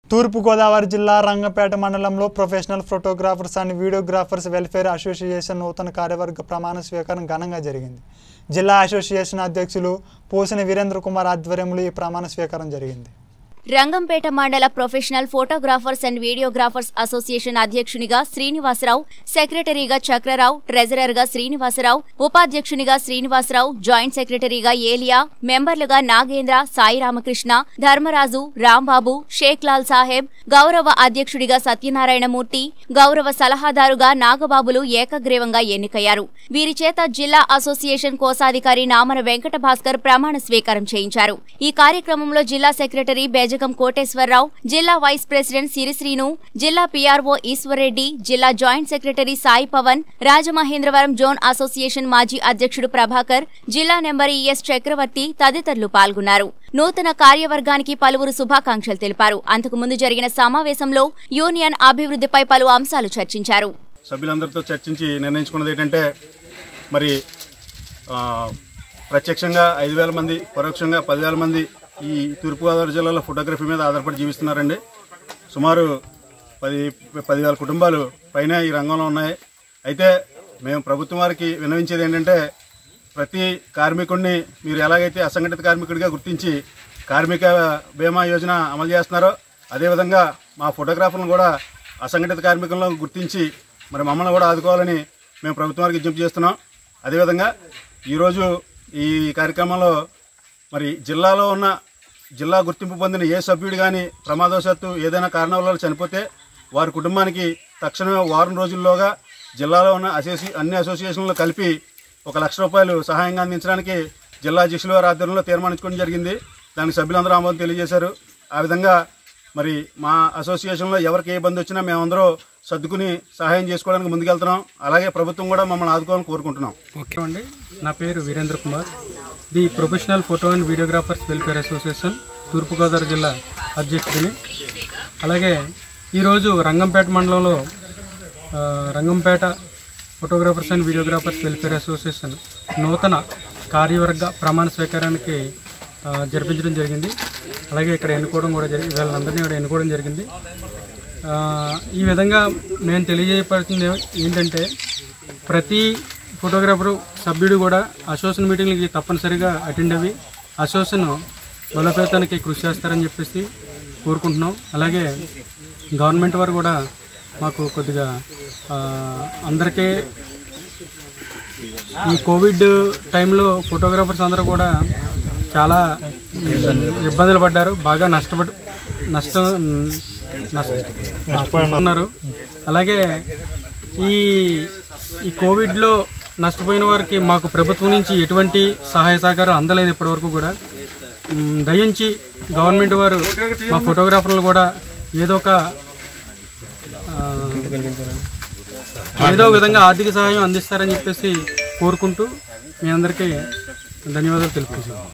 తూర్పుగోదావరి జిల్లా రంగంపేట మండలంలో professional photographers and videographers welfare association నూతన కార్యవర్గ ప్రమాణ స్వీకారం ఘనంగా జరిగింది జిల్లా అసోసియేషన్ అధ్యక్షులు పోసిన వీరేంద్ర కుమార్ ఆధ్వర్యంలో ఈ ప్రమాణ స్వీకారం జరిగింది రంగంపేట మండల professional photographers and videographers association అధ్యక్షునిగా శ్రీనివాసరావు సెక్రటరీగా చక్రరావు ట్రెజరర్గా శ్రీనివాసరావు ఉపాధ్యక్షునిగా శ్రీనివాసరావు జాయింట్ సెక్రటరీగా ఏలియా మెంబర్లుగా నాగేంద్ర సాయి రామకృష్ణ ధర్మరాజు రాంబాబు షేక్ లాల్ సాహెబ్ గౌరవ అధ్యక్షుడిగా సత్యనారాయణమూర్తి గౌరవ సలహాదారుగా నాగబాబులు ఏకగ్రీవంగా ఎన్నికయ్యారు వీరి చేత జిల్లా అసోసియేషన్ కోశాధికారి నామన వెంకట భాస్కర్ ప్రమాణ స్వీకారం చేయించారు ఈ కార్యక్రమంలో జిల్లా సెక్రటరీ బేజగం కోటేశ్వరరావు జిల్లా వైస్ ప్రెసిడెంట్ సిరిశ్రీను జిల్లా పీఆర్ఓ ఈశ్వర్రెడ్డి జిల్లా joint secretary Sai Pavan Rajamahendravaram zone association మాజీ అధ్యక్షుడు ప్రభాకర్ జిల్లా నెంబర్ ఈఎస్ చక్రవర్తి తదితరులు పాల్గొన్నారు నూతన కార్యవర్గానికి పలువురు శుభాకాంక్షలు తెలిపారు అంతకుముందు జరిగిన సమావేశంలో యూనియన్ అభివృద్ధిపై పలు అంశాలు చర్చించారు సభ్యులందరితో చర్చించి నిర్ణయించుకున్నది ఏంటంటే మరి ఆ, ప్రత్యక్షంగా ఐదు వేల మంది పరోక్షంగా పదివేల మంది ఈ తూర్పుగోదావరి జిల్లాలో ఫోటోగ్రఫీ మీద ఆధారపడి జీవిస్తున్నారండి సుమారు పది పదివేల కుటుంబాలు పైన ఈ రంగంలో ఉన్నాయి అయితే మేము ప్రభుత్వం వారికి విన్నవించేది ఏంటంటే ప్రతి కార్మికుడిని మీరు ఎలాగైతే అసంఘటిత కార్మికుడిగా గుర్తించి కార్మిక బీమా యోజన అమలు చేస్తున్నారో అదేవిధంగా మా ఫోటోగ్రాఫర్లను కూడా అసంఘటిత కార్మికులను గుర్తించి మరి మమ్మల్ని కూడా ఆదుకోవాలని మేము ప్రభుత్వం వారికి విజ్ఞప్తి చేస్తున్నాం అదేవిధంగా ఈరోజు ఈ కార్యక్రమంలో మరి జిల్లాలో ఉన్న జిల్లా గుర్తింపు పొందిన ఏ సభ్యుడు కానీ ప్రమాదవశాత్తు ఏదైనా కారణం వల్ల చనిపోతే వారి కుటుంబానికి తక్షణమే వారం రోజుల్లోగా జిల్లాలో ఉన్న అసోసి అన్ని అసోసియేషన్లు కలిపి ఒక లక్ష రూపాయలు సహాయంగా అందించడానికి జిల్లా అధ్యక్షుల వారి ఆధ్వర్యంలో తీర్మానించుకోవడం జరిగింది దానికి సభ్యులందరూ ఆమోదం తెలియజేశారు ఆ విధంగా మరి మా అసోసియేషన్లో ఎవరికి ఏ ఇబ్బంది వచ్చినా మేమందరూ సర్దుకుని సహాయం చేసుకోవడానికి ముందుకెళ్తున్నాం అలాగే ప్రభుత్వం కూడా మమ్మల్ని ఆదుకోవాలని కోరుకుంటున్నాం ఓకే అండి నా పేరు Virendra Kumar the professional photo and videographers welfare association తూర్పుగోదావరి జిల్లా అధ్యక్షుడిని అలాగే ఈరోజు రంగంపేట మండలంలో ఆ, Rangampet photographers and videographers welfare association నూతన కార్యవర్గ ప్రమాణ స్వీకారానికి ఆ, జరిపించడం జరిగింది అలాగే ఇక్కడ ఎన్నుకోవడం కూడా జరిగింది వీళ్ళందరినీ కూడా ఎన్నుకోవడం జరిగింది ఆ, ఈ విధంగా నేను తెలియజేయబడుతుంది ఏంటంటే ప్రతి ఫోటోగ్రాఫరు సభ్యుడు కూడా అసోసియేషన్ మీటింగ్లకి తప్పనిసరిగా అటెండ్ అయ్యి అసోసియేషన్ బలోపేతానికి కృషి చేస్తారని చెప్పేసి కోరుకుంటున్నాం అలాగే గవర్నమెంట్ వారు కూడా మాకు కొద్దిగా ఆ, అందరికీ ఈ కోవిడ్ టైంలో ఫోటోగ్రాఫర్స్ అందరూ కూడా చాలా ఇబ్బందులు పడ్డారు బాగా నష్టపడి నష్టం నష్టపోతున్నారు అలాగే ఈ ఈ కోవిడ్లో నష్టపోయిన వారికి మాకు ప్రభుత్వం నుంచి ఎటువంటి సహాయ సహకారం అందలేదు ఇప్పటివరకు కూడా మ్, దయించి గవర్నమెంట్ వారు మా ఫోటోగ్రాఫర్లు కూడా ఏదో ఒక ఆ, ఏదో ఒక విధంగా ఆర్థిక సహాయం అందిస్తారని చెప్పేసి కోరుకుంటూ మీ అందరికీ ధన్యవాదాలు తెలుపుతున్నాను